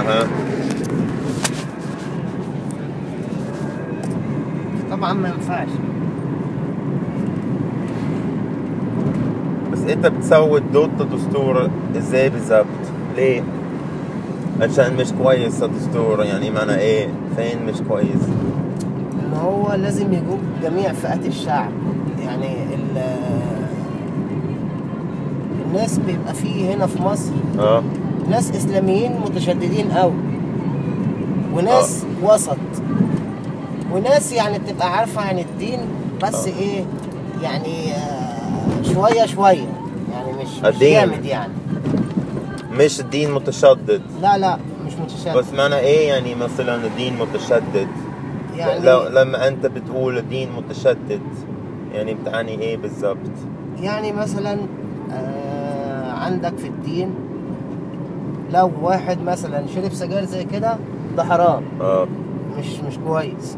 اها طبعا ما ينفعش بس انت بتسوي ضد الدستور ازاي بالظبط؟ ليه؟ عشان مش كويس الدستور يعني معنى ايه؟ فين مش كويس؟ ان هو لازم يجوب جميع فئات الشعب يعني ال- الناس بيبقى فيه هنا في مصر اه ناس اسلاميين متشددين قوي وناس وسط وناس يعني بتبقى عارفه عن الدين بس آه. ايه يعني آه، شويه شويه يعني مش مش الدين. جامد يعني مش الدين متشدد لا لا مش متشدد بس معنى ايه يعني مثلا الدين متشدد؟ يعني لو لما انت بتقول الدين متشدد يعني بتعني ايه بالظبط؟ يعني مثلا آه عندك في الدين لو واحد مثلا شرب سجاير زي كده ده حرام اه مش مش كويس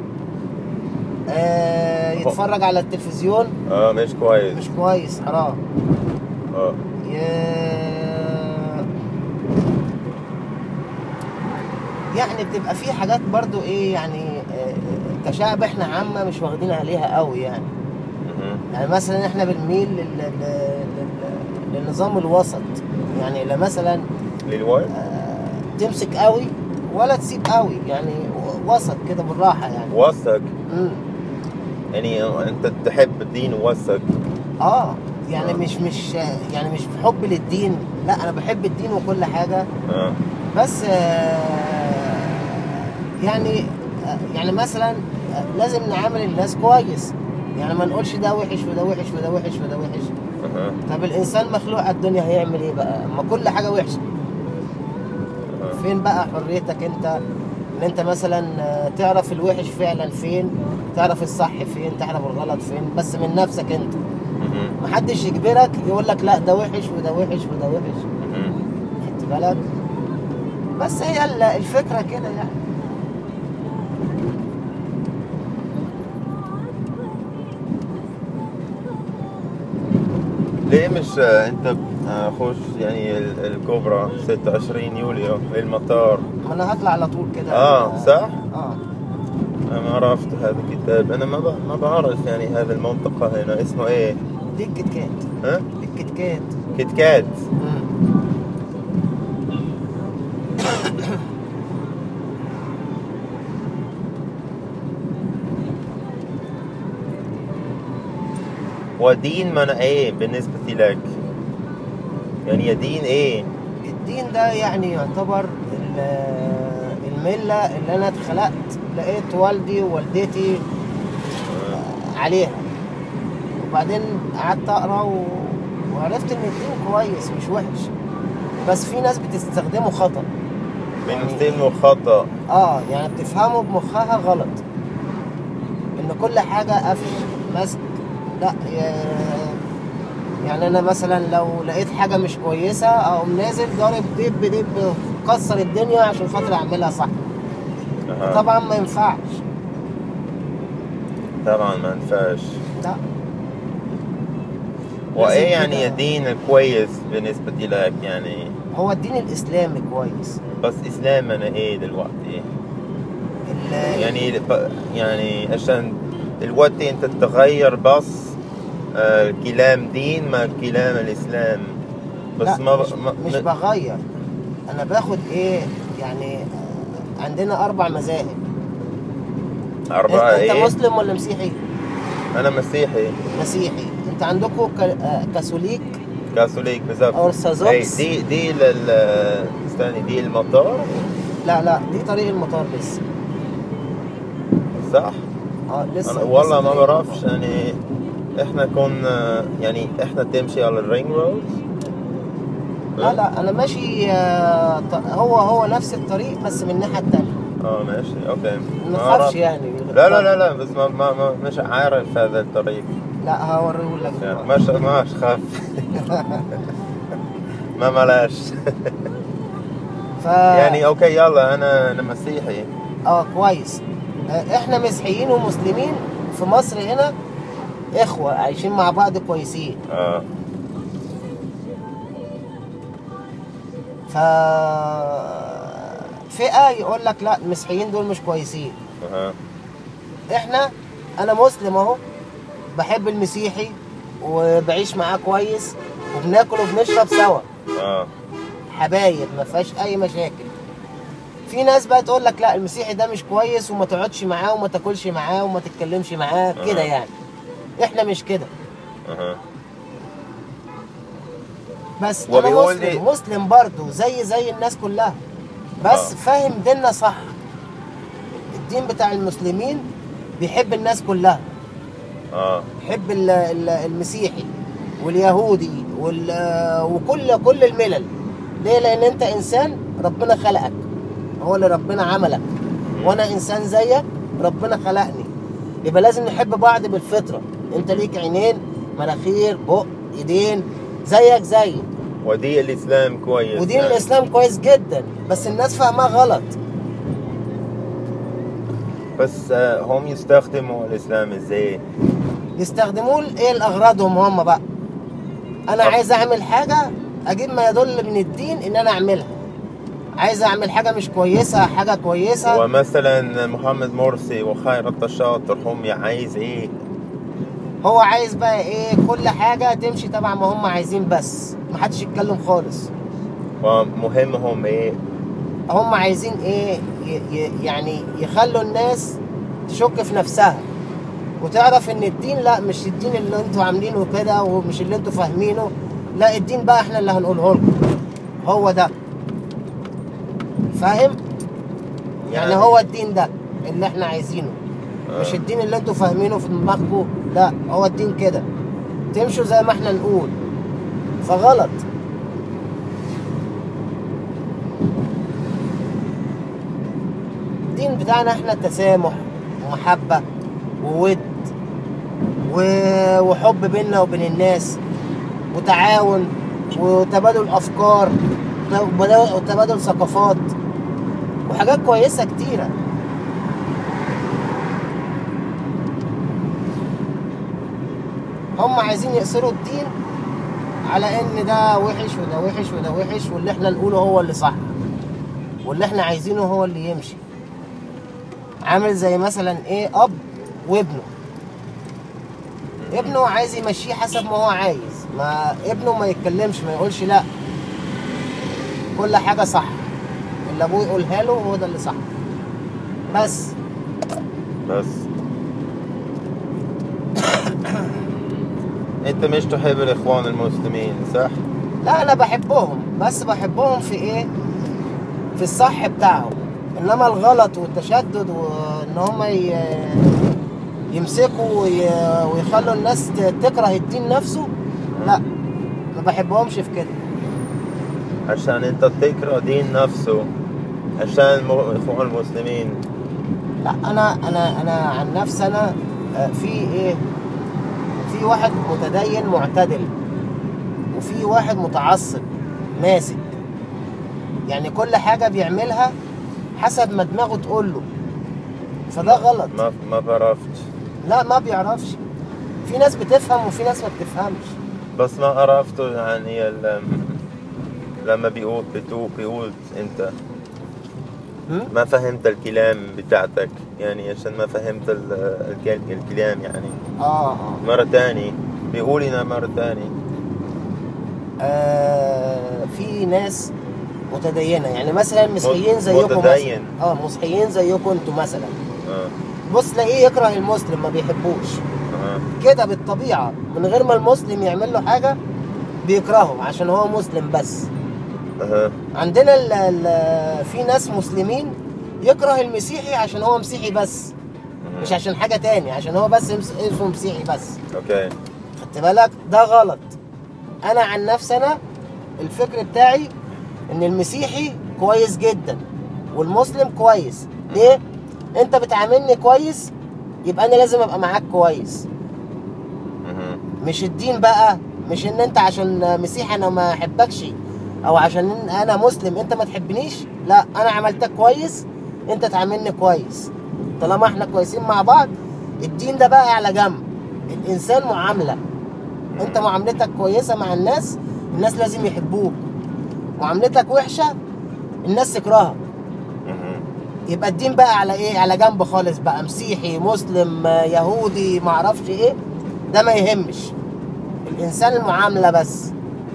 آه يتفرج على التلفزيون اه مش كويس مش كويس حرام اه ي- يعني بتبقى في حاجات برضو ايه يعني آه، كشعب احنا عامة مش واخدين عليها قوي يعني مهم. يعني مثلا احنا بنميل لل... لل... لل... للنظام الوسط يعني لا مثلا للوالد؟ آه، تمسك قوي ولا تسيب قوي يعني وسط كده بالراحة يعني وثق مم. يعني انت تحب الدين ووثق اه يعني آه. مش مش يعني مش بحب للدين لا انا بحب الدين وكل حاجة اه بس آه، يعني آه، يعني مثلا آه، لازم نعامل الناس كويس يعني ما نقولش ده وحش وده وحش وده وحش وده وحش اها طب الانسان مخلوق على الدنيا هيعمل ايه بقى اما كل حاجه وحشه اها فين بقى حريتك انت ان انت مثلا آه، تعرف الوحش فعلا فين تعرف الصح فين تعرف الغلط فين بس من نفسك انت مهم. محدش يجبرك يقول لك لا ده وحش وده وحش وده وحش مهم. خدت بالك بس هي ال- الفكره كده يعني ليه مش آه، انت آه، خش يعني ال- الكوبرا 26 يوليو المطار ما انا هطلع على طول كده آه، صح؟ اه انا ما عرفت هذا الكتاب انا ما ب- ما بعرف يعني هذا المنطقة هنا اسمه ايه؟ دي الكيت كات ها؟ الكيت كات كيت كات مم. ودين من ايه بالنسبة لك؟ يعني يا دين ايه؟ الدين ده يعني يعتبر ال- الملة اللي أنا اتخلقت لقيت والدي ووالدتي عليها وبعدين قعدت أقرأ و... وعرفت إن الدين كويس مش وحش بس في ناس بتستخدمه خطأ بنستلمه خطأ اه يعني بتفهمه بمخها غلط ان كل حاجة قفش مسك لا يا- يعني انا مثلا لو لقيت حاجة مش كويسة اقوم نازل ضارب دب دب كسر الدنيا عشان خاطر اعملها صح أها. طبعا ما ينفعش طبعا ما ينفعش لا وايه لازم يعني كده- يا دين كويس بالنسبة لك يعني هو الدين الاسلامي كويس بس اسلامنا ايه دلوقتي؟ ال- يعني ب- يعني عشان دلوقتي انت تغير بس آه، كلام دين ما كلام الاسلام بس لا ما, مش, ما مش ما- بغير انا باخد ايه يعني آه، عندنا اربع مذاهب أربعة انت ايه؟ مسلم ولا مسيحي أنا مسيحي مسيحي انت عندكم ك- آه، كاثوليك كاثوليك بالظبط أرثوذكس. أي دي دي لل استني دي المطار لا لا دي طريق المطار لسه صح؟ اه لسه أنا لسه والله ما طريق بعرفش المطار. يعني احنا كنا يعني احنا تمشي على الرينج رود لا لا انا ماشي آه، ط- هو هو نفس الطريق بس من الناحيه الثانيه اه ماشي اوكي ما أعرف. تخافش يعني لا لا لا لا بس ما, ما, ما مش عارف هذا الطريق لا هوريه لك يعني دلوقتي. مش ما خاف ما ملاش ف يعني اوكي يلا انا انا مسيحي اه كويس آه، احنا مسيحيين ومسلمين في مصر هنا اخوه عايشين مع بعض كويسين اه ف فئه يقول لك لا المسيحيين دول مش كويسين اها احنا انا مسلم اهو بحب المسيحي وبعيش معاه كويس وبناكل وبنشرب سوا اه حبايب ما فيهاش اي مشاكل في ناس بقى تقول لك لا المسيحي ده مش كويس وما تقعدش معاه وما تاكلش معاه وما تتكلمش معاه كده آه. يعني احنا مش كده اها بس هو انا بيقول مسلم لي- مسلم برضه زي زي الناس كلها بس آه. فاهم ديننا صح الدين بتاع المسلمين بيحب الناس كلها اه بيحب ال- ال- المسيحي واليهودي وال- وكل كل الملل ليه لان انت انسان ربنا خلقك هو اللي ربنا عملك وانا انسان زيك ربنا خلقني يبقى لازم نحب بعض بالفطره انت ليك عينين مناخير بق ايدين زيك زيي ودين الاسلام كويس ودين يعني. الاسلام كويس جدا بس الناس فاهماه غلط بس آه، هم يستخدموا الاسلام ازاي يستخدموه ايه لاغراضهم هم بقى انا طب. عايز اعمل حاجه اجيب ما يدل من الدين ان انا اعملها عايز اعمل حاجه مش كويسه حاجه كويسه ومثلا محمد مرسي وخيرت الشاطر هم عايز ايه هو عايز بقى ايه كل حاجه تمشي تبع ما هم عايزين بس محدش يتكلم خالص ومهمهم ايه هم عايزين ايه ي- ي- يعني يخلوا الناس تشك في نفسها وتعرف ان الدين لا مش الدين اللي انتوا عاملينه كده ومش اللي انتوا فاهمينه لا الدين بقى احنا اللي هنقوله لكم هو ده فاهم يعني هو الدين ده اللي احنا عايزينه آه. مش الدين اللي انتوا فاهمينه في دماغكم لا هو الدين كده تمشوا زي ما احنا نقول فغلط الدين بتاعنا احنا تسامح ومحبة وود و- وحب بيننا وبين الناس وتعاون وتبادل أفكار وتبادل- وتبادل ثقافات وحاجات كويسة كتيرة هم عايزين يقصروا الدين على ان ده وحش وده وحش وده وحش واللي احنا نقوله هو اللي صح واللي احنا عايزينه هو اللي يمشي عامل زي مثلا ايه اب وابنه ابنه عايز يمشيه حسب ما هو عايز ما ابنه ما يتكلمش ما يقولش لا كل حاجة صح اللي ابوه يقولها له هو ده اللي صح بس بس انت مش تحب الاخوان المسلمين صح لا انا بحبهم بس بحبهم في ايه في الصح بتاعهم انما الغلط والتشدد وان هم ي... يمسكوا وي... ويخلوا الناس ت- تكره الدين نفسه لا ما بحبهمش في كده عشان انت تكره دين نفسه عشان الم- الاخوان المسلمين لا انا انا انا عن نفسي انا آه، في ايه في واحد متدين معتدل وفي واحد متعصب ماسك يعني كل حاجه بيعملها حسب ما دماغه تقول له فده غلط ما ما بعرفتش لا ما بيعرفش في ناس بتفهم وفي ناس ما بتفهمش بس ما عرفته يعني ال- لما بيقول بتقول بيقول انت هم؟ ما فهمت الكلام بتاعتك يعني عشان ما فهمت ال- الكل- الكلام يعني اه اه مرة تاني بيقول لنا مرة تاني آه، في ناس متدينه يعني مثلا مسيحيين مت- زيكم متدين. مثلا اه مسيحيين زيكم انتوا مثلا اه بص تلاقيه يكره المسلم ما بيحبوش اه كده بالطبيعه من غير ما المسلم يعمل له حاجه بيكرهه عشان هو مسلم بس اه عندنا ال ال في ناس مسلمين يكره المسيحي عشان هو مسيحي بس مش عشان حاجه تاني عشان هو بس مس- اسمه مسيحي بس اوكي خدت بالك ده غلط انا عن نفسي انا الفكر بتاعي ان المسيحي كويس جدا والمسلم كويس ليه انت بتعاملني كويس يبقى انا لازم ابقى معاك كويس مهم. مش الدين بقى مش ان انت عشان مسيحي انا ما احبكش او عشان إن انا مسلم انت ما تحبنيش لا انا عملتك كويس انت تعاملني كويس طالما احنا كويسين مع بعض الدين ده بقى على جنب الانسان معامله انت معاملتك كويسه مع الناس الناس لازم يحبوك معاملتك وحشه الناس تكرهك يبقى الدين بقى على ايه على جنب خالص بقى مسيحي مسلم آه، يهودي معرفش ايه ده ما يهمش الانسان المعامله بس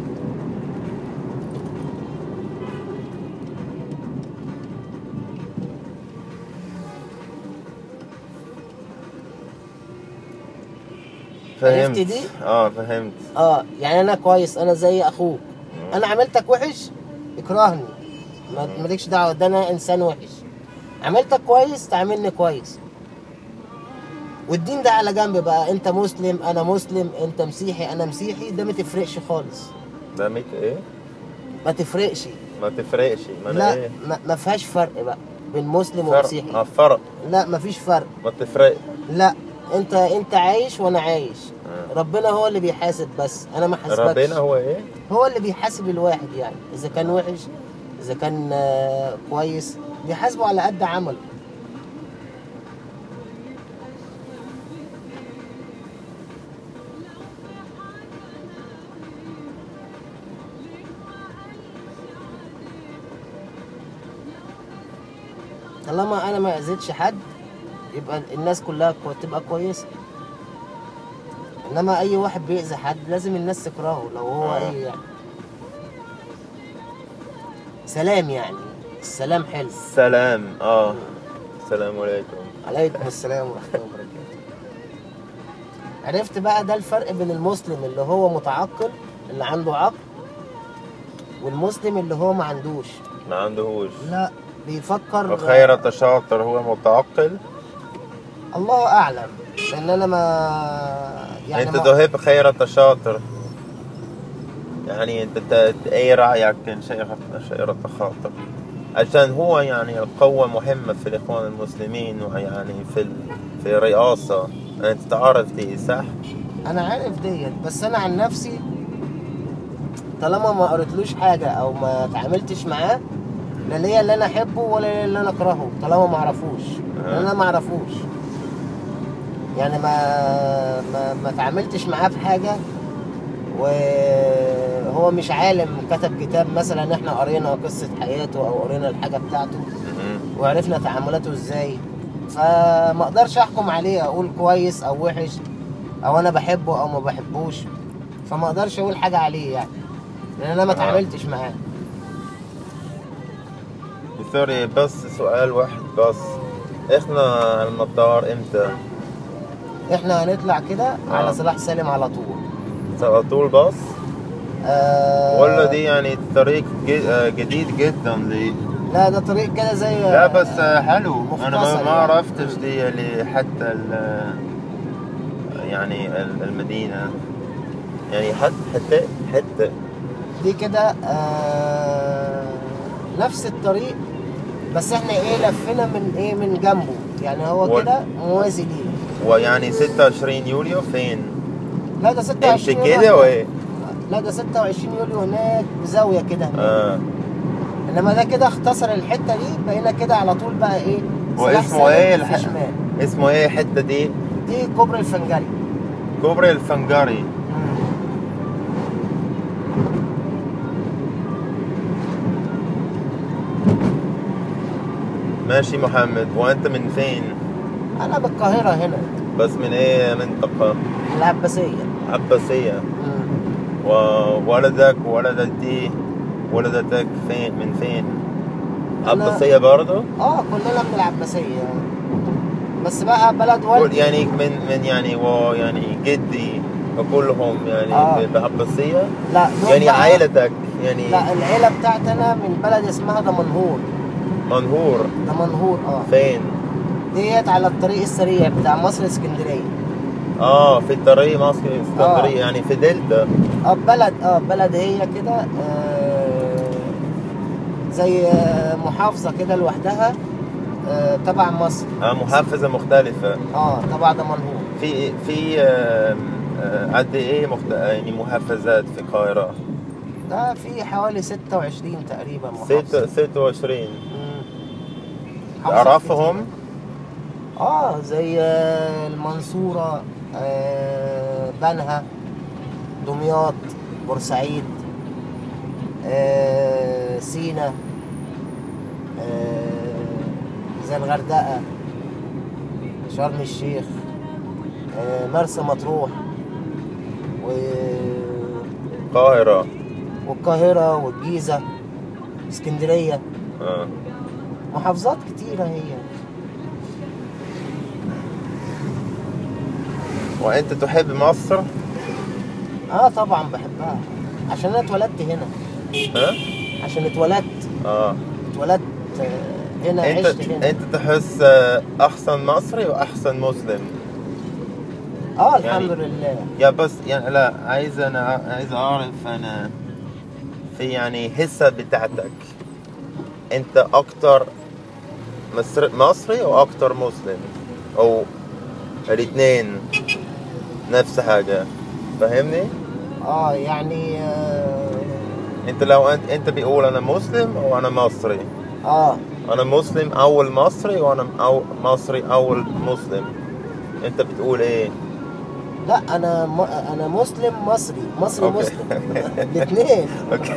فهمت عرفت دي؟ اه فهمت اه يعني انا كويس انا زي اخوك انا عملتك وحش اكرهني ما مالكش دعوه ده انا انسان وحش عملتك كويس تعاملني كويس والدين ده على جنب بقى انت مسلم انا مسلم انت مسيحي انا مسيحي ده ما تفرقش خالص ده ميت ايه ما تفرقش ما تفرقش ما انا لا ايه ما, ما فيهاش فرق بقى بين مسلم فرق ومسيحي اه فرق لا ما فيش فرق ما تفرق لا انت انت عايش وانا عايش آه. ربنا هو اللي بيحاسب بس انا ما حاسبكش ربنا هو ايه هو اللي بيحاسب الواحد يعني اذا كان وحش اذا كان آه، كويس بيحاسبه على قد عمله طالما انا ما اذيتش حد يبقى الناس كلها كو- تبقى كويسه انما اي واحد بيأذي حد لازم الناس تكرهه لو هو آه. ايه يعني سلام يعني السلام حلو سلام اه السلام عليكم عليكم السلام ورحمه الله وبركاته عرفت بقى ده الفرق بين المسلم اللي هو متعقل اللي عنده عقل والمسلم اللي هو ما عندوش ما عندهوش لا بيفكر وخير التشاطر هو متعقل الله اعلم لان انا ما يعني انت ما... تحب خير التشاطر يعني انت ت- ت- ايه رايك ان شيء شيء التخاطر عشان هو يعني القوة مهمة في الإخوان المسلمين ويعني في ال... في الرئاسة أنت تعرف دي صح؟ انا عارف ديت بس انا عن نفسي طالما ما قريتلوش حاجه او ما تعاملتش معاه لا ليا اللي انا احبه ولا ليا اللي انا اكرهه طالما ما اعرفوش لأن انا ما اعرفوش يعني ما ما ما تعاملتش معاه في حاجه وهو مش عالم كتب كتاب مثلا احنا قرينا قصه حياته او قرينا الحاجه بتاعته مهم. وعرفنا تعاملاته ازاي فما اقدرش احكم عليه اقول كويس او وحش او انا بحبه او ما بحبوش فما اقدرش اقول حاجه عليه يعني لان انا ما آه. اتعاملتش معاه سوري بس سؤال واحد بس احنا المطار امتى؟ احنا هنطلع كده آه. على صلاح سالم على طول على طول بس؟ آه ولا دي يعني طريق ج- آه، جديد جدا لي لا ده طريق كده زي لا بس آه، حلو انا ما- مختصر ما يعني. عرفتش دي اللي حتى ال- يعني ال- المدينة يعني حتى حتى حتى دي كده آه نفس الطريق بس احنا ايه لفينا من ايه من جنبه يعني هو و- كده موازي ليه ويعني 26 يوليو فين؟ لا ده 26 امشي يوليو كده هناك. وايه؟ لا ده 26 يوليو هناك بزاويه كده هناك اه انما ده كده اختصر الحته دي بقينا كده على طول بقى ايه سلاح واسمه سالم ايه في الح- شمال اسمه ايه الحتة دي؟ دي كوبري الفنجري كوبري الفنجري ماشي محمد وانت من فين؟ انا بالقاهره هنا بس من ايه منطقة؟ العباسيه عباسية مم. وولدك وولدتي ولدتك فين من فين؟ أنا- عباسية برضه؟ اه كلنا من العباسيه بس بقى بلد كل- والدي يعني من من يعني و يعني جدي وكلهم يعني آه. بعباسية؟ لا دول يعني بقى- عائلتك يعني لا العيله بتاعتنا من بلد اسمها دمنهور منهور دمنهور اه فين؟ ديت على الطريق السريع بتاع مصر اسكندريه اه في الطريق مصر اسكندريه آه. يعني في دلتا اه بلد اه بلد هي كده آه زي آه، محافظه كده لوحدها آه تبع مصر آه محافظه مختلفه اه تبع دمنهور في في آه، آه، قد ايه مخت... يعني محافظات في القاهره ده في حوالي 26 تقريبا محافظه ست 26 مم. محافظات تعرفهم كتير. اه زي آه، المنصوره آه بنها دمياط بورسعيد آه سينا آه زي الغردقة شرم الشيخ آه، مرسى مطروح و... القاهرة والقاهرة والجيزة اسكندرية اه محافظات كتيرة هي وانت تحب مصر اه طبعا بحبها عشان انا اتولدت هنا ها عشان اتولدت اه اتولدت آه، هنا انت عشت هنا انت تحس آه، احسن مصري واحسن مسلم اه الحمد يعني- لله يا بس يعني لا عايز انا عايز اعرف انا في يعني حسة بتاعتك انت اكتر مصر مصري او اكتر مسلم او الاثنين نفس حاجة فاهمني اه يعني اه, انت لو انت انت بيقول انا مسلم او انا مصري آه. انا مسلم اول مصري وانا أو مصري اول مسلم انت بتقول ايه لا انا م... انا مسلم مصري مصري أوكي. مسلم الاثنين اوكي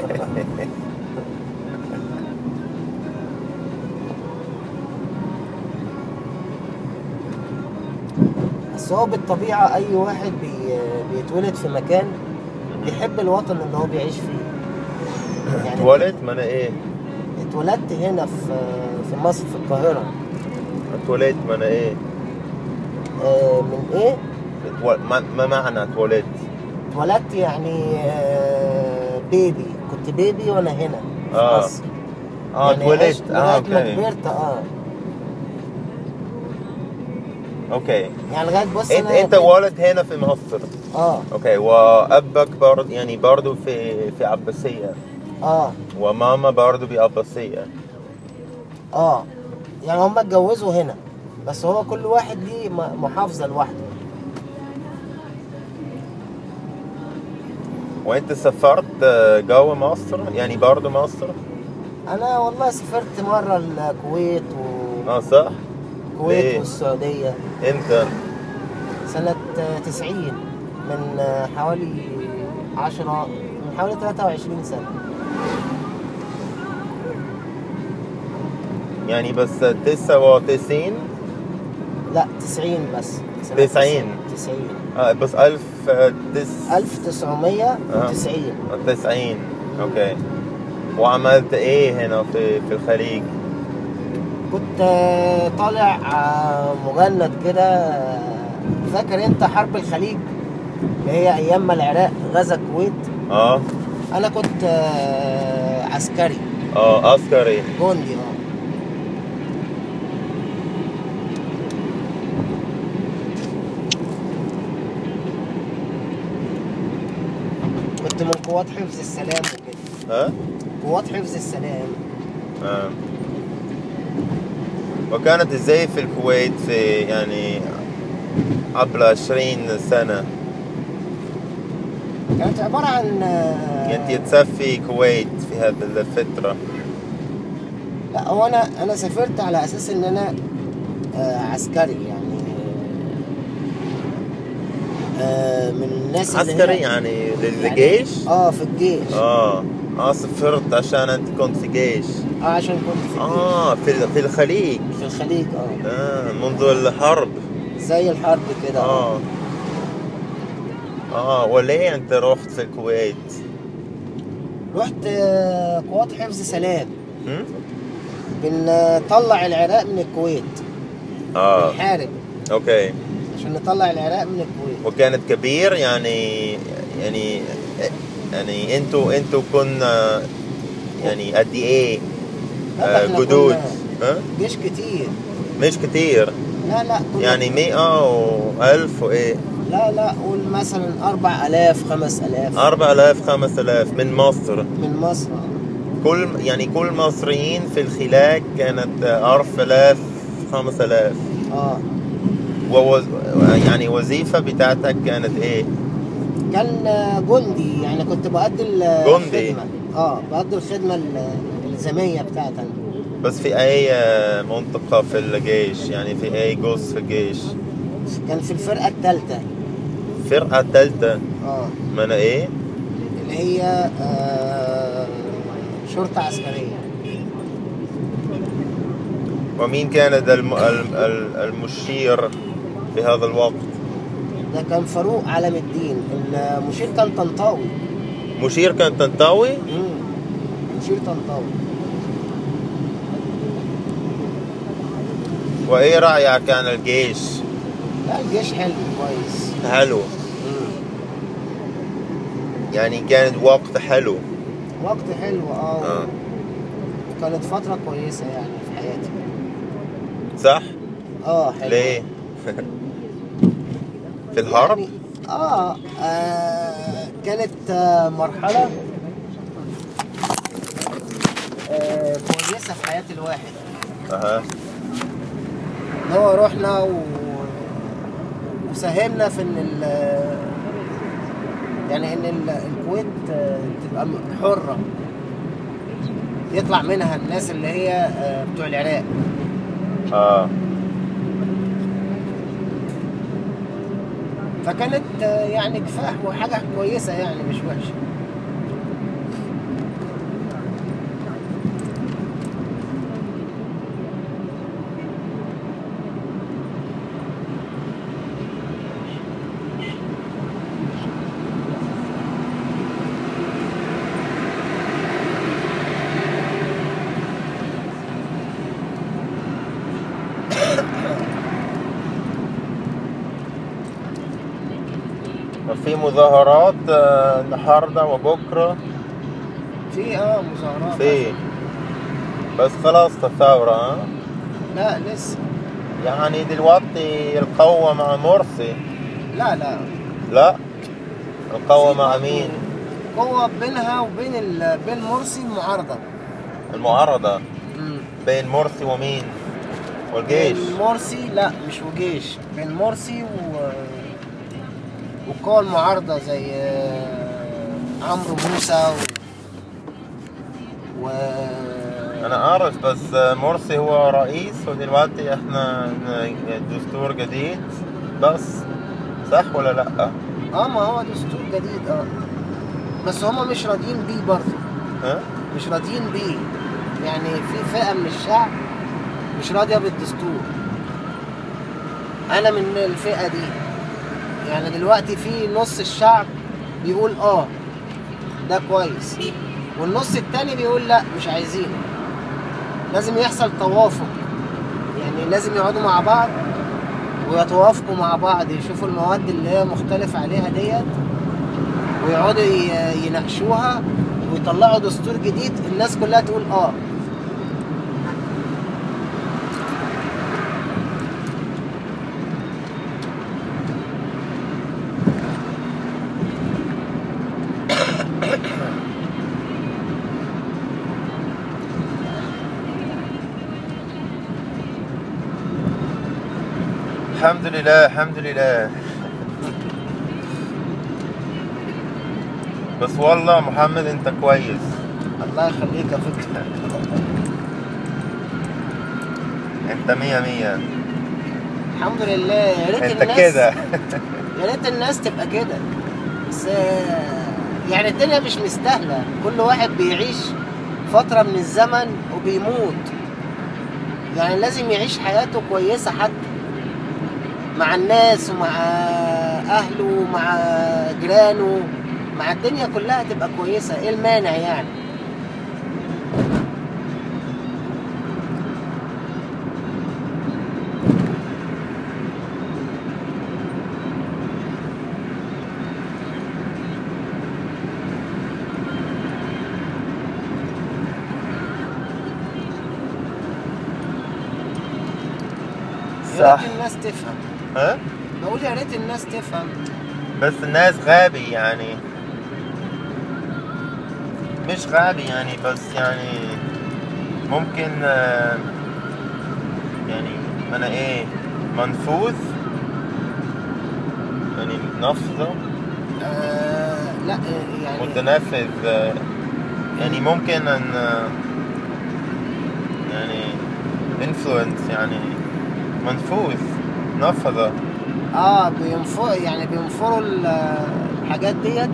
بس هو بالطبيعه اي واحد بي... بيتولد في مكان بيحب الوطن اللي هو بيعيش فيه يعني اتولدت ما انا ايه اتولدت هنا في في مصر في القاهره اتولدت ما انا ايه آه، من ايه اتول- ما ما معنى اتولدت اتولدت يعني آه، بيبي كنت بيبي وانا هنا في آه. مصر اه يعني اتولدت عشت اه لغايه ما اوكي كبرت اه اوكي يعني لغايه بص انت انا انت ولد هنا في مصر اه اوكي وابك برضه يعني برضه في في عباسية اه وماما برضه بعباسية اه يعني هم اتجوزوا هنا بس هو كل واحد ليه م- محافظه لوحده وانت سافرت آه، جوا مصر يعني برضه مصر انا والله سافرت مره الكويت اه صح والكويت ليه؟ والسعوديه امتى سنه آه، 90 من آه، حوالي 10 من حوالي 23 سنه يعني بس 99 لا 90 بس سنة 90. 90 آه بس 1000 آه، تس 1990 90 اوكي وعملت ايه هنا في في الخليج؟ كنت آه، طالع آه، مجند كده آه، فاكر انت حرب الخليج اللي هي ايام ما العراق غزا الكويت اه انا كنت آه، عسكري اه عسكري جندي اه كنت من قوات حفظ السلام وكده ها؟ قوات حفظ السلام آه. وكانت ازاي في الكويت في يعني قبل 20 سنة كانت عبارة عن آه، كنت يتسفي كويت في هذه الفترة لا هو انا انا سافرت على اساس ان انا آه، عسكري يعني آه، من الناس اللي عسكري هي- يعني للجيش؟ اه في الجيش اه اه سافرت عشان انت كنت في جيش اه عشان كنت في الجيش اه في في الخليج في الخليج اه اه منذ الحرب زي الحرب كده اه اه وليه انت رحت في الكويت؟ رحت آه، قوات حفظ سلام هم؟ بنطلع العراق من الكويت اه بنحارب اوكي عشان نطلع العراق من الكويت وكانت كبير يعني يعني يعني انتوا انتوا كنا يعني قد ايه لا، آه، إحنا جدود كنا ها جيش كتير مش كتير لا لا كنا يعني مئة وألف وإيه لا لا قول مثلا 4000 5000 أربع آلاف خمس آلاف من مصر من مصر كل يعني كل مصريين في الخلاج كانت أربع آلاف خمس آلاف اه ووز... يعني وظيفة بتاعتك كانت إيه؟ كان آه، جندي يعني كنت بأدي ال- جندي. الخدمة اه بأدي الخدمة ال- الإلزامية بتاعتنا بس في أي منطقة في الجيش يعني في أي جزء في الجيش كان في الفرقة الثالثة فرقة التالتة اه من إيه؟ اللي هي آه شرطة عسكرية ومين كان الم... الم... ال- المشير في هذا الوقت ده كان فاروق علم الدين المشير كان طنطاوي مشير كان طنطاوي مم. مشير طنطاوي وايه رايك عن الجيش لا الجيش حلو كويس حلو مم. يعني كان وقت حلو وقت حلو اه آه. كانت فترة كويسة يعني في حياتي صح اه حلو ليه في الحرب يعني آه, آه كانت آه مرحلة آه كويسة في حياة الواحد اها اللي هو رحنا و... وساهمنا في ان ال... يعني ان ال- الكويت آه، تبقى م- حرة يطلع منها الناس اللي هي آه، بتوع العراق اه فكانت آه، يعني كفاح وحاجة كويسة يعني مش وحشة في مظاهرات آه، النهارده وبكره في اه مظاهرات في بس خلاص الثورة ها لا لسه يعني دلوقتي القوة مع مرسي لا لا لا القوة في مع برضه مين قوة بينها وبين ال... بين مرسي المعارضة المعارضة مم. بين مرسي ومين والجيش بين مرسي لا مش وجيش بين مرسي و والقوى المعارضة زي آه، عمرو موسى و, و... أنا أعرف بس مرسي هو رئيس ودلوقتي إحنا دستور جديد بس صح ولا لأ؟ اه ما هو دستور جديد اه بس هما مش راضيين بيه برضه ها؟ مش راضيين بيه يعني في فئة من الشعب مش راضية بالدستور أنا من الفئة دي يعني دلوقتي في نص الشعب بيقول اه ده كويس والنص التاني بيقول لا مش عايزينه لازم يحصل توافق يعني لازم يقعدوا مع بعض ويتوافقوا مع بعض يشوفوا المواد اللي هي مختلف عليها ديت ويقعدوا ي- يناقشوها ويطلعوا دستور جديد الناس كلها تقول اه الحمد لله الحمد لله بس والله محمد أنت كويس الله يخليك يا فكرة أنت مية مية الحمد لله يا ريت أنت الناس كده يا ريت الناس تبقى كده بس آه، يعني الدنيا مش مستاهلة كل واحد بيعيش فترة من الزمن وبيموت يعني لازم يعيش حياته كويسة حتى مع الناس ومع أهله ومع جيرانه مع الدنيا كلها تبقى كويسة ايه المانع يعني يا صح ريت الناس تفهم ها؟ بقول يا ريت الناس تفهم بس الناس غابي يعني مش غابي يعني بس يعني ممكن آه، يعني أنا إيه منفوذ يعني نفذه آه لا آه، يعني متنفذ آه، يعني ممكن أن آه، يعني influence يعني منفوذ نفذه اه بينفر يعني بينفروا ال- الحاجات ديت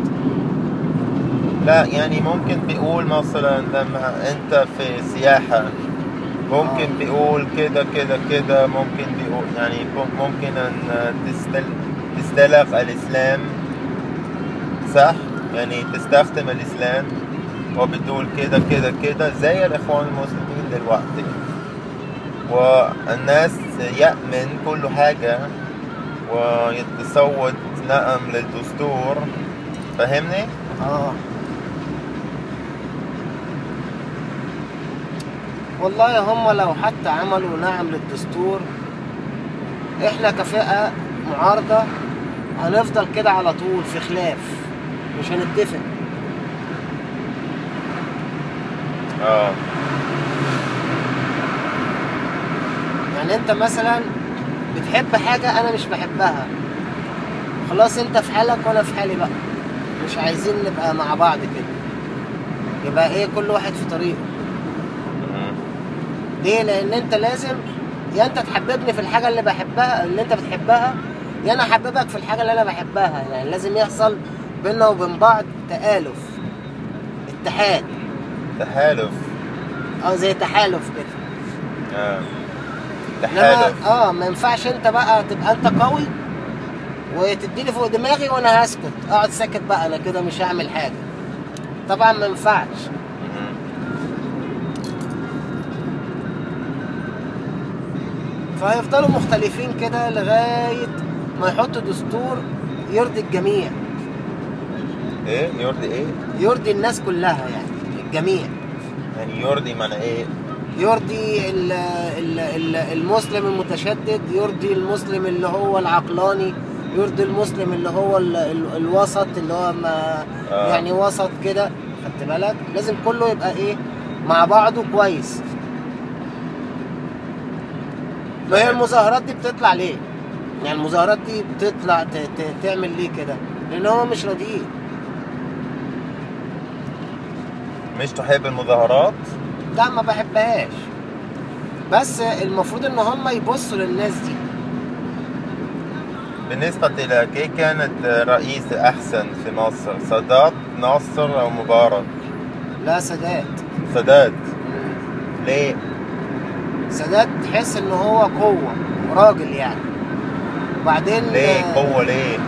لا يعني ممكن بيقول مثلا لما انت في سياحة ممكن آه. بيقول كده كده كده ممكن بيقول يعني مم- ممكن ان تستل تستلق الاسلام صح يعني تستخدم الاسلام وبتقول كده كده كده زي الاخوان المسلمين دلوقتي والناس يأمن كل حاجة ويتصوت نعم للدستور فاهمني؟ اه والله هم لو حتى عملوا نعم للدستور احنا كفئة معارضة هنفضل كده على طول في خلاف مش هنتفق اه يعني انت مثلا بتحب حاجة انا مش بحبها خلاص انت في حالك وانا في حالي بقى مش عايزين نبقى مع بعض كده يبقى ايه كل واحد في طريقه مم. ليه لان انت لازم يا انت تحببني في الحاجة اللي بحبها اللي انت بتحبها يا انا احببك في الحاجة اللي انا بحبها يعني لازم يحصل بيننا وبين بعض تآلف اتحاد تحالف اه زي تحالف كده اه انما تحالف اه ما ينفعش انت بقى تبقى انت قوي وتديني فوق دماغي وانا هسكت اقعد ساكت بقى انا كده مش هعمل حاجه طبعا ما ينفعش مم. فهيفضلوا مختلفين كده لغايه ما يحطوا دستور يرضي الجميع ايه يرضي ايه؟ يرضي الناس كلها يعني الجميع يعني يرضي معنى ايه؟ يرضي ال- ال- ال- المسلم المتشدد يرضي المسلم اللي هو العقلاني يرضي المسلم اللي هو ال- ال- الوسط اللي هو ما آه. يعني وسط كده خدت بالك لازم كله يبقى ايه مع بعضه كويس ما هي تمام. المظاهرات دي بتطلع ليه يعني المظاهرات دي بتطلع ت- ت- تعمل ليه كده لان هم مش راضيين مش تحب المظاهرات؟ لا ما بحبهاش بس المفروض ان هم يبصوا للناس دي بالنسبة لك ايه كانت رئيس احسن في مصر؟ سادات ناصر او مبارك؟ لا سادات سادات ليه؟ سادات تحس ان هو قوة راجل يعني وبعدين ليه؟ آه، قوة ليه؟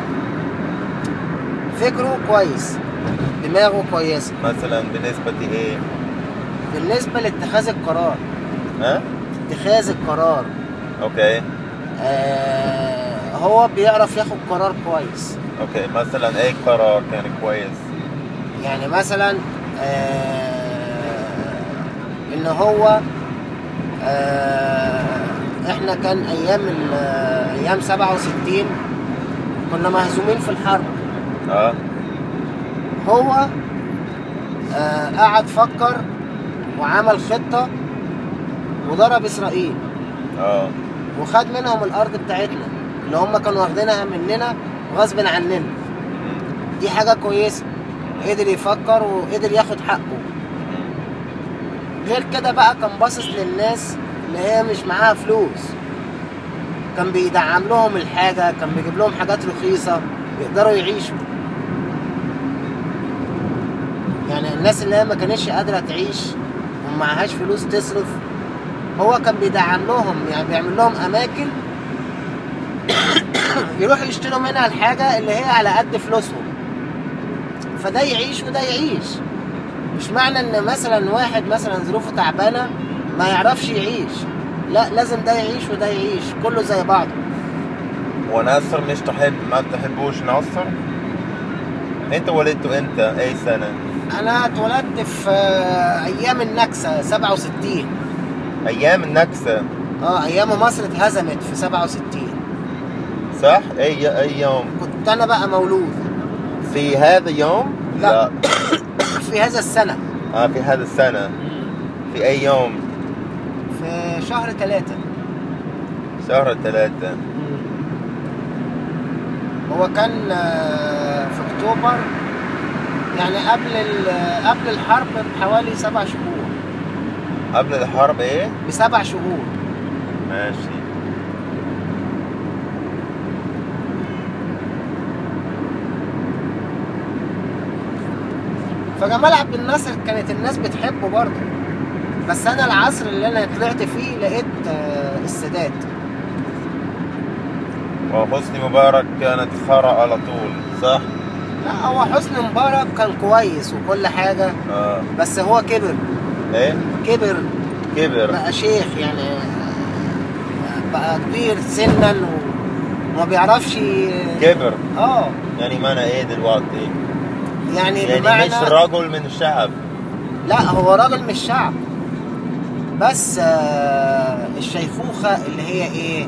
فكره كويس دماغه كويسة مثلا بالنسبة ايه؟ بالنسبة لاتخاذ القرار ها؟ اتخاذ القرار اوكي آه هو بيعرف ياخد قرار كويس اوكي مثلا اي قرار كان كويس يعني مثلا آه ان هو آه احنا كان ايام ال- ايام 67 كنا مهزومين في الحرب اه هو آه قعد فكر وعمل خطة وضرب إسرائيل اه وخد منهم الأرض بتاعتنا اللي هم كانوا واخدينها مننا غصب عننا مم. دي حاجة كويسة قدر يفكر وقدر ياخد حقه مم. غير كده بقى كان باصص للناس اللي هي مش معاها فلوس كان بيدعم لهم الحاجة كان بيجيب لهم حاجات رخيصة يقدروا يعيشوا يعني الناس اللي هي ما كانتش قادرة تعيش ومعهاش فلوس تصرف هو كان بيدعم لهم يعني بيعمل لهم أماكن يروحوا يشتروا منها الحاجة اللي هي على قد فلوسهم فده يعيش وده يعيش مش معنى ان مثلا واحد مثلا ظروفه تعبانه ما يعرفش يعيش لا لازم ده يعيش وده يعيش كله زي بعضه وناصر مش تحب ما تحبوش ناصر انت ولدته امتى اي سنة انا اتولدت في آه، ايام النكسه 67 ايام النكسة اه ايام مصر اتهزمت في 67 صح اي اي يوم كنت انا بقى مولود في هذا يوم لا. في هذا السنه اه في هذا السنة في اي يوم في شهر ثلاثة شهر ثلاثة هو كان آه، في اكتوبر يعني قبل ال- قبل الحرب بحوالي سبع شهور قبل الحرب ايه بسبع شهور ماشي فجمال عبد الناصر كانت الناس بتحبه برضه بس انا العصر اللي انا طلعت فيه لقيت آه، السادات وحسني مبارك كانت خرا على طول صح؟ لا هو حسني مبارك كان كويس وكل حاجه اه بس هو كبر ايه كبر كبر بقى شيخ يعني بقى كبير سنا وما بيعرفش كبر اه يعني معنى ايه دلوقتي؟ يعني, يعني بمعنى مش رجل من الشعب لا هو راجل مش شعب بس آه الشيخوخة اللي هي ايه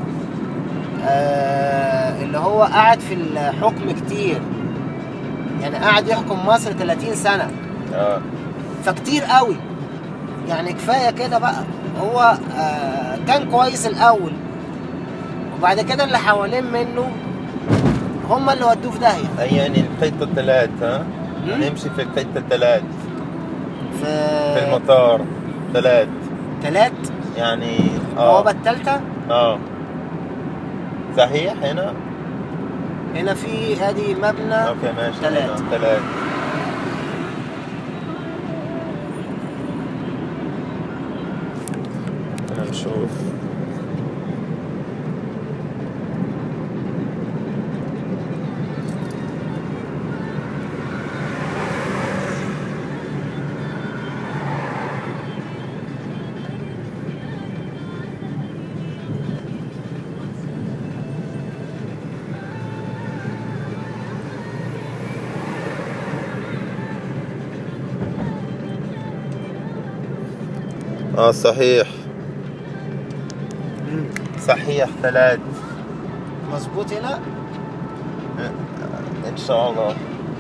آه اللي هو قعد في الحكم كتير يعني قعد يحكم مصر 30 سنة اه فكتير قوي يعني كفاية كده بقى هو آه كان كويس الأول وبعد كده اللي حوالين منه هم اللي ودوه في داهية أي يعني القطة الثلاث ها؟ مم. نمشي في القطة الثلاث في في المطار ثلاث تلات يعني البوابة اه التالتة اه صحيح هنا؟ هنا في ادي مبنى اوكي ماشي تلات. هنا ثلاث أنا نشوف اه صحيح مم. صحيح ثلاث مظبوط هنا ان شاء الله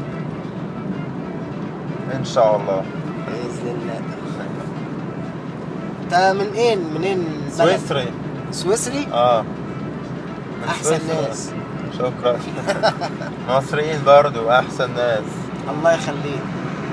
ان شاء الله بإذن الله انت من اين منين بلد؟ سويسري سويسري اه من احسن سويسرا. ناس شكرا مصريين برضو احسن ناس الله يخليك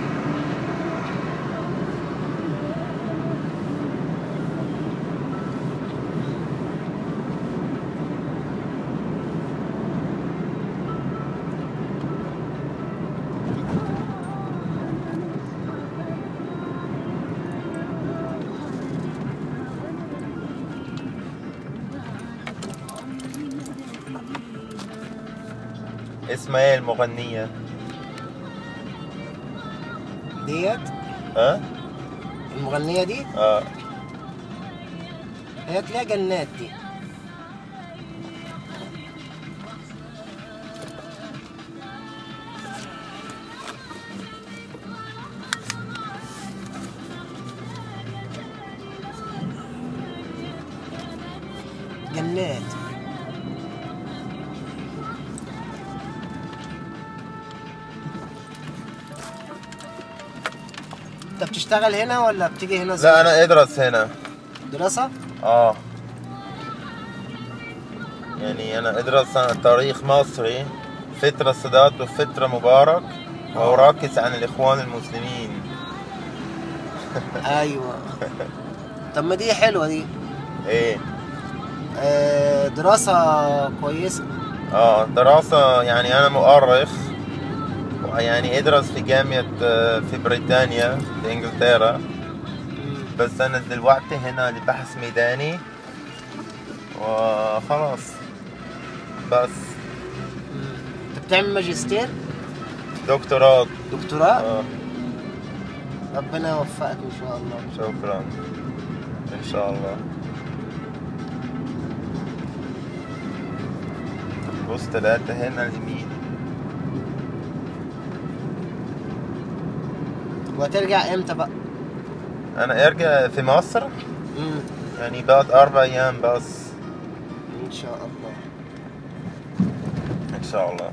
اسمها ايه المغنية ديت ها المغنية دي اه هي تلاقي جنات دي جنات انت بتشتغل هنا ولا بتيجي هنا لا انا ادرس هنا دراسة؟ اه يعني انا ادرس عن تاريخ مصري فترة سادات وفترة مبارك وأراكز عن الإخوان المسلمين ايوه طب ما دي حلوة دي إيه آه، دراسة كويسة اه دراسة يعني أنا مؤرخ يعني أدرس في جامعة آه، في بريطانيا في إنجلترا مم. بس أنا دلوقتي هنا لبحث ميداني وخلاص بس مم. انت بتعمل ماجستير دكتوراه دكتوراه آه ربنا يوفقك ان شاء الله شكرا إن شاء الله بص ثلاثة هنا اليمين وهترجع امتى بقى أنا أرجع في مصر مم. يعني بعد أربع أيام بس ان شاء الله إن شاء الله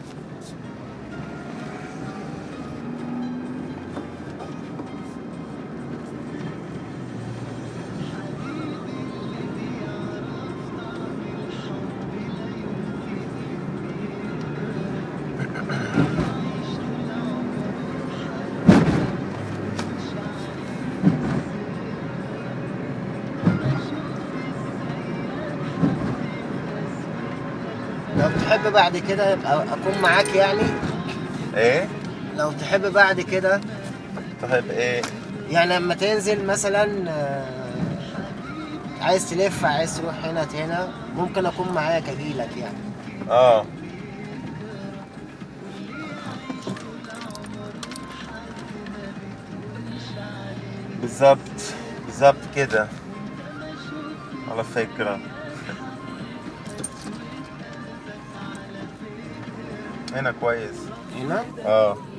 لو تحب بعد كده يبقى اكون معاك يعني إيه؟ لو تحب بعد كده طيب إيه؟ يعني لما تنزل مثلا آه، عايز تلف عايز تروح هنا هنا ممكن اكون معاك اجيلك يعني اه بالظبط بالظبط كده على فكرة هنا كويس هنا اه